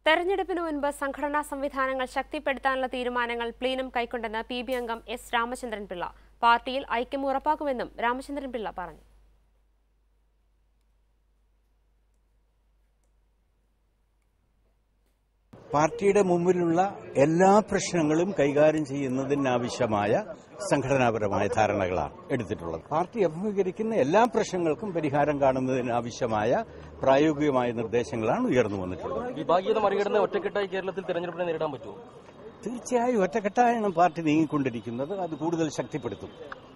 തെരഞ്ഞെടുപ്പിന് മുൻപ് സംഘടനാ സംവിധാനങ്ങൾ ശക്തിപ്പെടുത്താനുള്ള തീരുമാനങ്ങൾ പ്ലീനം കൈക്കൊണ്ടെന്ന് പി ബി അംഗം എസ് രാമചന്ദ്രൻ പിള്ള പാർട്ടിയിൽ ഐക്യം ഉറപ്പാക്കുമെന്നും രാമചന്ദ്രൻ പിള്ള പറഞ്ഞു പാർട്ടിയുടെ മുമ്പിലുള്ള എല്ലാ പ്രശ്നങ്ങളും കൈകാര്യം ചെയ്യുന്നതിനാവശ്യമായ സംഘടനാപരമായ ധാരണകളാണ് എടുത്തിട്ടുള്ളത് പാർട്ടി അഭിമുഖീകരിക്കുന്ന എല്ലാ പ്രശ്നങ്ങൾക്കും പരിഹാരം കാണുന്നതിനാവശ്യമായ പ്രായോഗികമായ നിർദ്ദേശങ്ങളാണ് ഉയർന്നു വന്നിട്ടുള്ളത് വിഭാഗീയത മറികടന്ന് ഒറ്റക്കെട്ടായി കേരളത്തിൽ തെരഞ്ഞെടുപ്പിനെ നേരിടാൻ പറ്റുമോ തീർച്ചയായും ഒറ്റക്കെട്ടായാണ് പാർട്ടി നീങ്ങിക്കൊണ്ടിരിക്കുന്നത് അത് കൂടുതൽ ശക്തിപ്പെടുത്തും